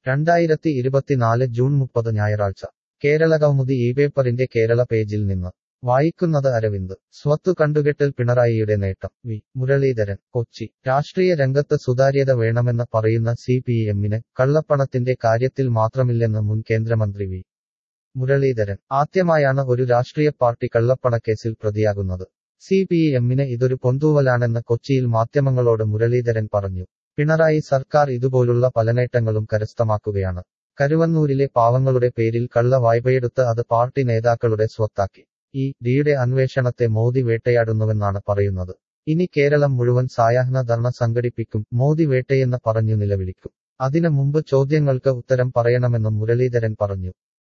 രണ്ടായിരത്തി ഇരുപത്തിനാല് ജൂൺ മുപ്പത് ഞായറാഴ്ച കേരള കൗമുദി ഈ പേപ്പറിന്റെ കേരള പേജിൽ നിന്ന് വായിക്കുന്നത് അരവിന്ദ് സ്വത്തു കണ്ടുകെട്ടൽ പിണറായിയുടെ നേട്ടം വി മുരളീധരൻ കൊച്ചി രാഷ്ട്രീയ രംഗത്ത് സുതാര്യത വേണമെന്ന് പറയുന്ന സി പി എമ്മിന് കള്ളപ്പണത്തിന്റെ കാര്യത്തിൽ മാത്രമില്ലെന്ന് മുൻ കേന്ദ്രമന്ത്രി വി മുരളീധരൻ ആദ്യമായാണ് ഒരു രാഷ്ട്രീയ പാർട്ടി കള്ളപ്പണക്കേസിൽ പ്രതിയാകുന്നത് സി പി എമ്മിന് ഇതൊരു പൊന്തൂവലാണെന്ന് കൊച്ചിയിൽ മാധ്യമങ്ങളോട് മുരളീധരൻ പറഞ്ഞു പിണറായി സർക്കാർ ഇതുപോലുള്ള പല നേട്ടങ്ങളും കരസ്ഥമാക്കുകയാണ് കരുവന്നൂരിലെ പാവങ്ങളുടെ പേരിൽ കള്ള വായ്പയെടുത്ത് അത് പാർട്ടി നേതാക്കളുടെ സ്വത്താക്കി ഈ ഡിയുടെ അന്വേഷണത്തെ മോദി വേട്ടയാടുന്നുവെന്നാണ് പറയുന്നത് ഇനി കേരളം മുഴുവൻ സായാഹ്ന ധർണ സംഘടിപ്പിക്കും മോദി വേട്ടയെന്ന് പറഞ്ഞു നിലവിളിക്കും അതിനു മുമ്പ് ചോദ്യങ്ങൾക്ക് ഉത്തരം പറയണമെന്നും മുരളീധരൻ പറഞ്ഞു